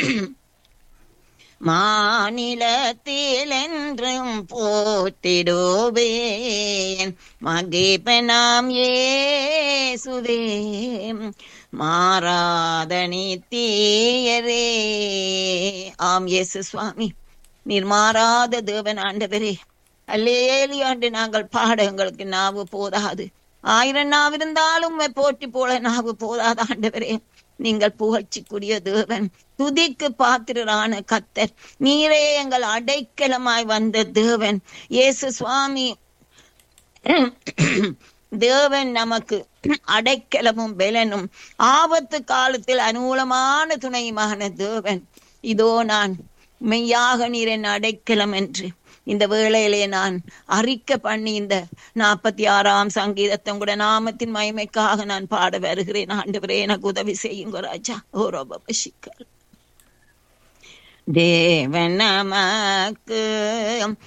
மாநிலத்தில் என்றும் போற்றிடுவேன் மகிபனாம் ஏசுவே மாறாத நித்தியரே ஆம் இயேசு சுவாமி நீர் மாறாத தேவன் ஆண்டவரே அல்லேலி ஆண்டு நாங்கள் பாட எங்களுக்கு நாவு போதாது ஆயிரம் நாவு இருந்தாலும் உம்மை போற்றி போல நாவு போதாது ஆண்டவரே நீங்கள் புகழ்ச்சிக்குரிய தேவன் துதிக்கு பாத்திரரான கத்தர் நீரே எங்கள் அடைக்கலமாய் வந்த தேவன் இயேசு சுவாமி தேவன் நமக்கு அடைக்கலமும் பெலனும் ஆபத்து காலத்தில் அனுகூலமான துணையுமான தேவன் இதோ நான் மெய்யாக நீர் என் அடைக்கலம் என்று இந்த வேளையிலே நான் அறிக்க பண்ணி இந்த நாற்பத்தி ஆறாம் சங்கீதத்தை கூட நாமத்தின் மகிமைக்காக நான் பாட வருகிறேன் ஆண்டவரே எனக்கு உதவி செய்யுங்க ராஜா ஓ ரொம்ப தேவன் நமக்கு